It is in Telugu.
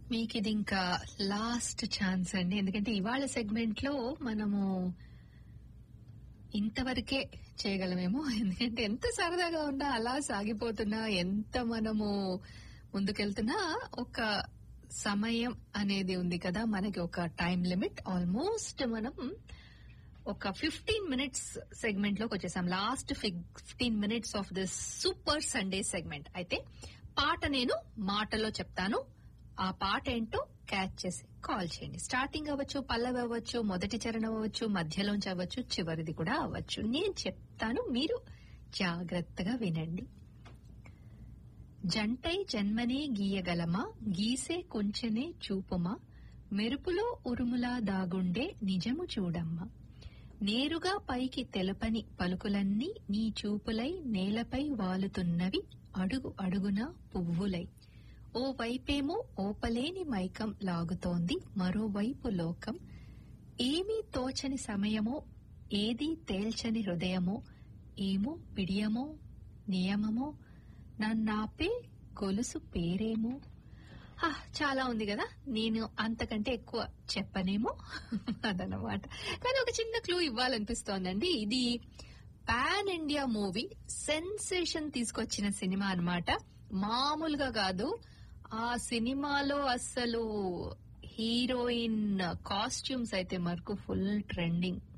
మీకు ఇది ఇంకా లాస్ట్ ఛాన్స్ అండి ఎందుకంటే ఇవాళ సెగ్మెంట్ లో మనము ఇంతవరకే చేయగలమేమో ఎందుకంటే ఎంత సరదాగా ఉన్నా అలా సాగిపోతున్నా ఎంత మనము ముందుకెళ్తున్నా ఒక సమయం అనేది ఉంది కదా మనకి ఒక టైం లిమిట్ ఆల్మోస్ట్ మనం ఒక ఫిఫ్టీన్ మినిట్స్ సెగ్మెంట్ లోకి వచ్చేసాం last fifteen minutes of this super Sunday segment అయితే పాట నేను మాటలో చెప్తాను ఆ పాట ఏంటో క్యాచ్ చేసి కాల్ చేయండి స్టార్టింగ్ అవ్వచ్చు పల్లవి అవ్వచ్చు మొదటి చరణం అవ్వచ్చు మధ్యలోంచి అవ్వచ్చు చివరిది కూడా అవ్వచ్చు నేను చెప్తాను మీరు జాగ్రత్తగా వినండి జంటై జన్మనే గీయగలమా గీసే కొంచెనే చూపుమా మెరుపులో ఉరుములా దాగుండే నిజము చూడమ్మా నేరుగా పైకి తెలపని పలుకులన్నీ నీ చూపులై నేలపై వాలుతున్నవి అడుగు అడుగున పువ్వులై ఓ వైపేమో ఓపలేని మైకం లాగుతోంది మరోవైపు లోకం ఏమీ తోచని సమయమో ఏదీ తేల్చని హృదయమో ఏమో పిడియమో నియమమో నన్నాపే గొలుసు పేరేమో హా, చాలా ఉంది కదా నేను అంతకంటే ఎక్కువ చెప్పనేమో అదనమాట కానీ ఒక చిన్న క్లూ ఇవ్వాలనిపిస్తోందండి ఇది పాన్ ఇండియా మూవీ సెన్సేషన్ తీసుకొచ్చిన సినిమా అన్నమాట మామూలుగా కాదు ఆ సినిమాలో అస్సలు హీరోయిన్ కాస్ట్యూమ్స్ అయితే మరకు ఫుల్ ట్రెండింగ్